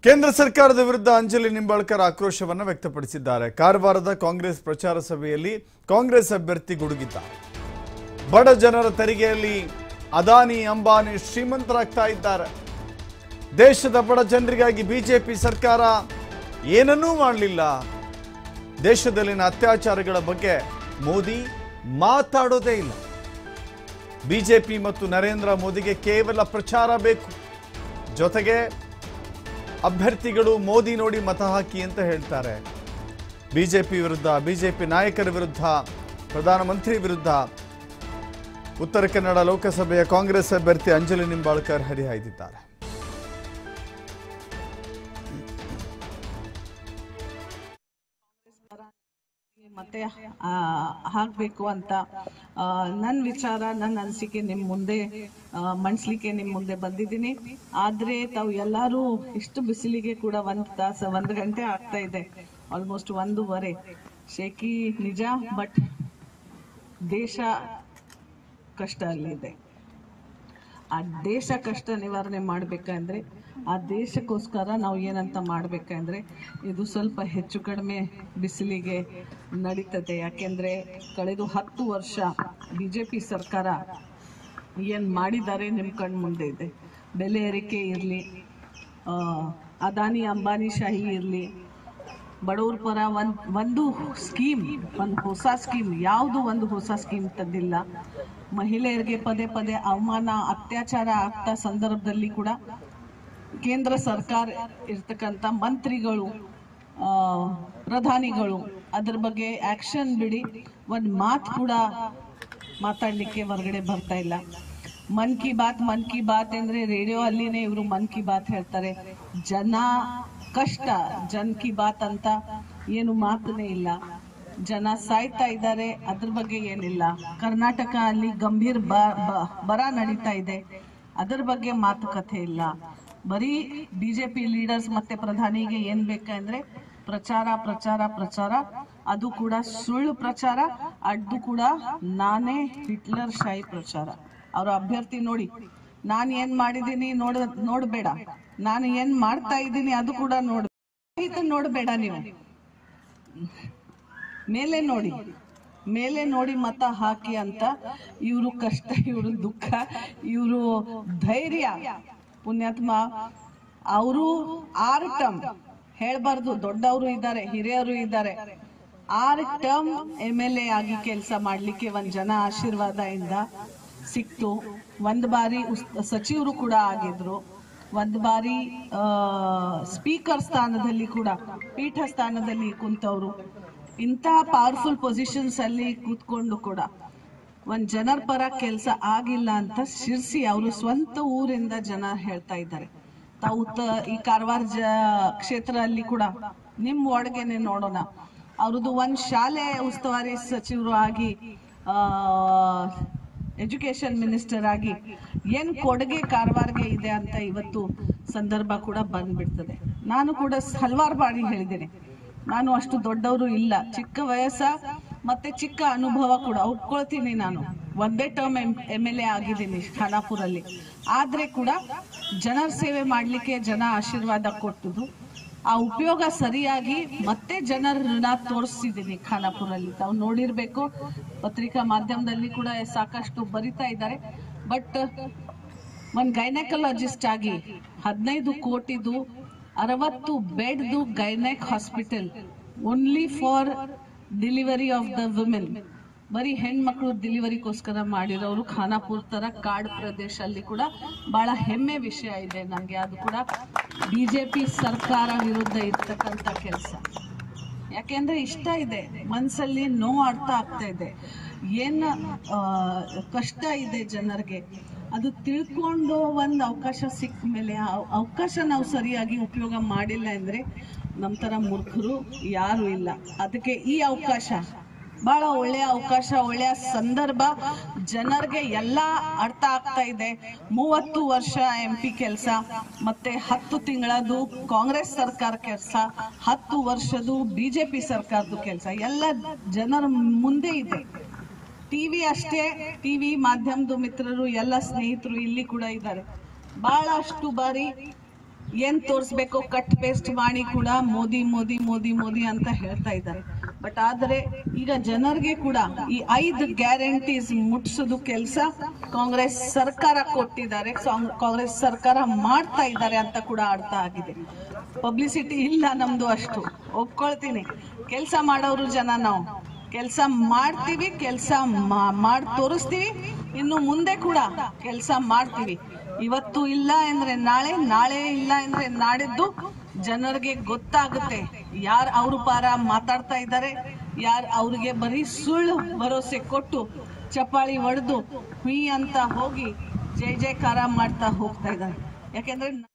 ಕೇಂದ್ರ ಸರ್ಕಾರದ ವಿರುದ್ಧ ಅಂಜಲಿ ನಿಂಬಾಳ್ಕರ್ ಆಕ್ರೋಶವನ್ನು ವ್ಯಕ್ತಪಡಿಸಿದ್ದಾರೆ ಕಾರವಾರದ ಕಾಂಗ್ರೆಸ್ ಪ್ರಚಾರ ಸಭೆಯಲ್ಲಿ ಕಾಂಗ್ರೆಸ್ ಅಭ್ಯರ್ಥಿ ಗುಡುಗಿದ್ದಾರೆ ಬಡ ಜನರ ತೆರಿಗೆಯಲ್ಲಿ ಅದಾನಿ ಅಂಬಾನಿ ಶ್ರೀಮಂತರಾಗ್ತಾ ಇದ್ದಾರೆ ದೇಶದ ಬಡ ಜನರಿಗಾಗಿ ಬಿಜೆಪಿ ಸರ್ಕಾರ ಏನನ್ನೂ ಮಾಡಲಿಲ್ಲ ದೇಶದಲ್ಲಿನ ಅತ್ಯಾಚಾರಗಳ ಬಗ್ಗೆ ಮೋದಿ ಮಾತಾಡೋದೇ ಇಲ್ಲ ಬಿಜೆಪಿ ಮತ್ತು ನರೇಂದ್ರ ಮೋದಿಗೆ ಕೇವಲ ಪ್ರಚಾರ ಬೇಕು ಜೊತೆಗೆ ಅಭ್ಯರ್ಥಿಗಳು ಮೋದಿ ನೋಡಿ ಮತ ಹಾಕಿ ಅಂತ ಹೇಳ್ತಾರೆ ಬಿಜೆಪಿ ವಿರುದ್ಧ ಬಿಜೆಪಿ ನಾಯಕರ ವಿರುದ್ಧ ಪ್ರಧಾನಮಂತ್ರಿ ವಿರುದ್ಧ ಉತ್ತರ ಕನ್ನಡ ಲೋಕಸಭೆಯ ಕಾಂಗ್ರೆಸ್ ಅಭ್ಯರ್ಥಿ ಅಂಜಲಿ ನಿಂಬಾಳ್ಕರ್ ಹರಿಹಾಯ್ದಿದ್ದಾರೆ ಮತ್ತೆ ಆ, ಹಾಕ್ಬೇಕು ಅಂತ ನನ್ನ ವಿಚಾರ ನನ್ನ ಅನಿಸಿಕೆ ನಿಮ್ ಮುಂದೆ ಆ, ಮಂಡ್ಸ್ಲಿಕ್ಕೆ ನಿಮ್ ಮುಂದೆ ಬಂದಿದ್ದೀನಿ ಆದ್ರೆ ತಾವು ಎಲ್ಲಾರು ಇಷ್ಟು ಬಿಸಿಲಿಗೆ ಕೂಡ ಒಂದ್ ತಾಸ ಒಂದ್ ಗಂಟೆ ಆಗ್ತಾ ಇದೆ ಆಲ್ಮೋಸ್ಟ್ ಒಂದೂವರೆ ಶೇಕಿ ನಿಜ ಬಟ್ ದೇಶ ಕಷ್ಟ ಅಲ್ಲಿದೆ ಆ ದೇಶ ಕಷ್ಟ ನಿವಾರಣೆ ಮಾಡ್ಬೇಕಂದ್ರೆ ಆ ದೇಶಕ್ಕೋಸ್ಕರ ನಾವು ಏನಂತ ಮಾಡ್ಬೇಕಂದ್ರೆ ಇದು ಸ್ವಲ್ಪ ಹೆಚ್ಚು ಕಡಿಮೆ ಬಿಸಿಲಿಗೆ ನಡೀತದೆ ಯಾಕೆಂದ್ರೆ ಕಳೆದ ಹತ್ತು ವರ್ಷ ಬಿ ಜೆ ಪಿ ಸರ್ಕಾರ ಏನು ಮಾಡಿದ್ದಾರೆ ನಿಮ್ಮ ಕಣ್ಣು ಮುಂದೆ ಇದೆ ಬೆಲೆ ಏರಿಕೆ ಇರಲಿ ಅದಾನಿ ಅಂಬಾನಿ ಶಾಹಿ ಇರಲಿ ಬಡವ್ರ ಪರ ಒಂದ್ ಒಂದು ಸ್ಕೀಮ್ ಒಂದು ಹೊಸ ಸ್ಕೀಮ್ ಯಾವುದು ಒಂದು ಹೊಸ ಸ್ಕೀಮ್ ತಂದಿಲ್ಲ ಮಹಿಳೆಯರಿಗೆ ಪದೇ ಪದೇ ಅವಮಾನ ಅತ್ಯಾಚಾರ ಆಗ್ತಾ ಸಂದರ್ಭದಲ್ಲಿ ಕೂಡ ಕೇಂದ್ರ ಸರ್ಕಾರ ಇರ್ತಕ್ಕಂಥ ಮಂತ್ರಿಗಳು ಆ, ಪ್ರಧಾನಿಗಳು ಅದ್ರ ಬಗ್ಗೆ ಆಕ್ಷನ್ ಬಿಡಿ ಒಂದು ಮಾತು ಕೂಡ ಮಾತಾಡ್ಲಿಕ್ಕೆ ಹೊರಗಡೆ ಬರ್ತಾ ಇಲ್ಲ ಮನ್ ಕಿ ಬಾತ್ ಮನ್ ಕಿ ಬಾತ್ ಅಂದ್ರೆ ರೇಡಿಯೋ ಅಲ್ಲಿನೇ ಇವರು ಮನ್ ಕಿ ಬಾತ್ ಹೇಳ್ತಾರೆ ಜನ ಕಷ್ಟ ಜನ್ ಕಿ ಬಾತ್ ಅಂತ ಏನು ಮಾತನೇ ಇಲ್ಲ ಜನ ಸಾಯ್ತಾ ಇದ್ದಾರೆ ಅದ್ರ ಬಗ್ಗೆ ಏನಿಲ್ಲ ಕರ್ನಾಟಕ ಅಲ್ಲಿ ಗಂಭೀರ ಬ- ಬ- ಬರ ನಡೀತಾ ಇದೆ ಅದರ ಬಗ್ಗೆ ಮಾತುಕತೆ ಇಲ್ಲ ಬರೀ ಬಿಜೆಪಿ ಲೀಡರ್ಸ್ ಮತ್ತೆ ಪ್ರಧಾನಿಗೆ ಏನ್ ಬೇಕಂದ್ರೆ ಪ್ರಚಾರ ಪ್ರಚಾರ ಪ್ರಚಾರ ಅದು ಕೂಡ ಸುಳ್ಳು ಪ್ರಚಾರ ಅದು ಕೂಡ ನಾನೇ ಹಿಟ್ಲರ್ ಶಾಹಿ ಪ್ರಚಾರ ಅವರ ಅಭ್ಯರ್ಥಿ ನೋಡಿ ನಾನು ಏನ್ ಮಾಡಿದ್ದೀನಿ ನೋಡ ನೋಡ್ಬೇಡ ನಾನು ಏನ್ ಮಾಡ್ತಾ ಇದ್ದೀನಿ ಅದು ಕೂಡ ನೋಡ್ ಇದು ನೋಡ್ಬೇಡ ನೀವು ಮೇಲೆ ನೋಡಿ ಮೇಲೆ ನೋಡಿ ಮತ ಹಾಕಿ ಅಂತ ಇವರು ಕಷ್ಟ ಇವರು ದುಃಖ ಇವರು ಧೈರ್ಯ ಪುಣ್ಯಾತ್ಮ ಅವರು ಆರು ಟರ್ಮ್ ಹೇಳ್ಬಾರ್ದು ದೊಡ್ಡವರು ಇದ್ದಾರೆ ಹಿರಿಯರು ಇದ್ದಾರೆ ಆರು ಟರ್ಮ್ ಎಮ್ ಎಲ್ ಎ ಆಗಿ ಕೆಲಸ ಮಾಡ್ಲಿಕ್ಕೆ ಒಂದ್ ಜನ ಆಶೀರ್ವಾದದಿಂದ ಸಿಕ್ತು ಒಂದ್ ಬಾರಿ ಉಸ್- ಸಚಿವರು ಕೂಡ ಆಗಿದ್ರು ಒಂದ್ ಬಾರಿ ಸ್ಪೀಕರ್ ಸ್ಥಾನದಲ್ಲಿ ಕೂಡ ಪೀಠ ಸ್ಥಾನದಲ್ಲಿ ಕುಂತವ್ರು ಇಂಥ ಪವರ್ಫುಲ್ ಪೊಸಿಷನ್ಸ್ ಅಲ್ಲಿ ಕೂತ್ಕೊಂಡು ಕೂಡ ಒಂದ್ ಜನರ ಪರ ಕೆಲಸ ಆಗಿಲ್ಲ ಅಂತ ಶಿರ್ಸಿ ಅವರು ಸ್ವಂತ ಊರಿಂದ ಜನ ಹೇಳ್ತಾ ಇದ್ದಾರೆ ತಾವು ಉತ್ತ- ಈ ಕಾರವಾರ ಜ ಕ್ಷೇತ್ರ ಅಲ್ಲಿ ಕೂಡ ನಿಮ್ ಒಳಗೇನೆ ನೋಡೋಣ ಅವ್ರದ್ದು ಒಂದ್ ಶಾಲೆ ಉಸ್ತುವಾರಿ ಸಚಿವರು ಆಗಿ ಆ ಎಜುಕೇಶನ್ ಮಿನಿಸ್ಟರ್ ಆಗಿ ಏನ್ ಕೊಡುಗೆ ಕಾರವಾರ್ಗೆ ಇದೆ ಅಂತ ಇವತ್ತು ಸಂದರ್ಭ ಕೂಡ ಬಂದ್ಬಿಡ್ತದೆ ನಾನು ಕೂಡ ಹಲವಾರು ಬಾರಿ ಹೇಳಿದ್ದೇನೆ ನಾನು ಅಷ್ಟು ದೊಡ್ಡವರು ಇಲ್ಲ ಚಿಕ್ಕ ವಯಸ್ಸ ಮತ್ತೆ ಚಿಕ್ಕ ಅನುಭವ ಕೂಡ ಒಪ್ಕೊಳ್ತೀನಿ ನಾನು ಒಂದೇ ಟರ್ಮ್ ಎಮ್ ಎಲ್ ಎ ಆಗಿದ್ದೀನಿ ಖಾನಾಪುರಲ್ಲಿ ಆದ್ರೆ ಕೂಡ ಜನರ ಸೇವೆ ಮಾಡ್ಲಿಕ್ಕೆ ಜನ ಆಶೀರ್ವಾದ ಕೊಟ್ಟದು ಆ ಉಪಯೋಗ ಸರಿಯಾಗಿ ಮತ್ತೆ ಜನರ ಋಣ ತೋರಿಸಿದ್ದೀನಿ ಖಾನಾಪುರಲ್ಲಿ ತಾವು ನೋಡಿರ್ಬೇಕು ಪತ್ರಿಕಾ ಮಾಧ್ಯಮದಲ್ಲಿ ಕೂಡ ಸಾಕಷ್ಟು ಬರಿತಾ ಇದ್ದಾರೆ ಬಟ್ ಒಂದ್ ಗೈನಕಾಲಜಿಸ್ಟ್ ಆಗಿ ಹದಿನೈದು ಕೋಟಿದು ಅರವತ್ತು ಬೆಡ್ದು gynaec hospital only for delivery of the women ಬರೀ ಹೆಣ್ಮಕ್ಳು ಡೆಲಿವರಿಗೋಸ್ಕರ ಮಾಡಿರೋರು ಖಾನಾಪುರ್ ತರ ಕಾಡು ಪ್ರದೇಶ ಅಲ್ಲಿ ಕೂಡ ಬಹಳ ಹೆಮ್ಮೆ ವಿಷಯ ಇದೆ ನನಗೆ ಅದು ಕೂಡ ಬಿಜೆಪಿ ಸರ್ಕಾರ ವಿರುದ್ಧ ಇರ್ತಕ್ಕಂಥ ಕೆಲಸ ಯಾಕೆಂದ್ರೆ ಇಷ್ಟ ಇದೆ ಮನ್ಸಲ್ಲಿ ನೋವು ಅರ್ಥ ಆಗ್ತಾ ಇದೆ ಏನ್ ಆ, ಕಷ್ಟ ಇದೆ ಜನರಿಗೆ ಅದು ತಿಳ್ಕೊಂಡು ಒಂದು ಅವಕಾಶ ಸಿಕ್ಕ ಮೇಲೆ ಆ ಅವಕಾಶ ನಾವು ಸರಿಯಾಗಿ ಉಪಯೋಗ ಮಾಡಿಲ್ಲ ಅಂದ್ರೆ ನಮ್ಮ ತರ ಮೂರ್ಖರು ಯಾರು ಇಲ್ಲ ಅದಕ್ಕೆ ಈ ಅವಕಾಶ ಬಹಳ ಒಳ್ಳೆಯ ಅವಕಾಶ ಒಳ್ಳೆಯ ಸಂದರ್ಭ ಜನರಿಗೆ ಎಲ್ಲ ಅರ್ಥ ಆಗ್ತಾ ಇದೆ ಮೂವತ್ತು ವರ್ಷ ಎಂ ಪಿ ಕೆಲಸ ಮತ್ತೆ ಹತ್ತು ತಿಂಗಳದು ಕಾಂಗ್ರೆಸ್ ಸರ್ಕಾರ ಕೆಲಸ ಹತ್ತು ವರ್ಷದ್ದು ಬಿಜೆಪಿ ಸರ್ಕಾರದ ಕೆಲಸ ಎಲ್ಲ ಜನರ ಮುಂದೆ ಇದೆ ಟಿವಿ ಅಷ್ಟೇ ಟಿವಿ ಮಾಧ್ಯಮದ ಮಿತ್ರರು ಎಲ್ಲ ಸ್ನೇಹಿತರು ಇಲ್ಲಿ ಕೂಡ ಇದ್ದಾರೆ ಬಹಳಷ್ಟು ಬಾರಿ ಏನ್ ತೋರಿಸ್ಬೇಕು ಕಟ್ ಪೇಸ್ಟ್ ಮಾಡಿ ಕೂಡ ಮೋದಿ ಮೋದಿ ಮೋದಿ ಮೋದಿ ಅಂತ ಹೇಳ್ತಾ ಇದ್ದಾರೆ ಬಟ್ ಆದ್ರೆ ಈಗ ಜನರಿಗೆ ಕೂಡ ಈ ಐದು ಗ್ಯಾರಂಟೀಸ್ ಮುಟ್ಸೋದು ಕೆಲಸ ಕಾಂಗ್ರೆಸ್ ಸರ್ಕಾರ ಕೊಟ್ಟಿದ್ದಾರೆ ಕಾಂಗ್- ಕಾಂಗ್ರೆಸ್ ಸರ್ಕಾರ ಮಾಡ್ತಾ ಇದ್ದಾರೆ ಅಂತ ಕೂಡ ಅರ್ಥ ಆಗಿದೆ ಪಬ್ಲಿಸಿಟಿ ಇಲ್ಲ ನಮ್ದು ಅಷ್ಟು ಒಪ್ಕೊಳ್ತೀನಿ ಕೆಲಸ ಮಾಡೋರು ಜನ ನಾವು ಕೆಲಸ ಮಾಡ್ತೀವಿ ಕೆಲಸ ಮಾಡಿ ತೋರಿಸ್ತೀವಿ ಇನ್ನು ಮುಂದೆ ಕೂಡ ಕೆಲಸ ಮಾಡ್ತೀವಿ ಇವತ್ತು ಇಲ್ಲ ಅಂದ್ರೆ ನಾಳೆ ನಾಳೆ ಇಲ್ಲ ಅಂದ್ರೆ ನಾಡಿದ್ದು ಜನರಿಗೆ ಗೊತ್ತಾಗುತ್ತೆ ಯಾರು ಅವ್ರ ಪಾರ ಮಾತಾಡ್ತಾ ಇದ್ದಾರೆ ಯಾರು ಅವ್ರಿಗೆ ಬರೀ ಸುಳ್ಳು ಭರೋಸೆ ಕೊಟ್ಟು ಚಪ್ಪಾಳಿ ಹೊಡೆದು ಹುಯಿ ಅಂತ ಹೋಗಿ ಜೈ ಜೈಕಾರ ಮಾಡ್ತಾ ಹೋಗ್ತಾ ಇದ್ದಾರೆ ಯಾಕೆಂದ್ರೆ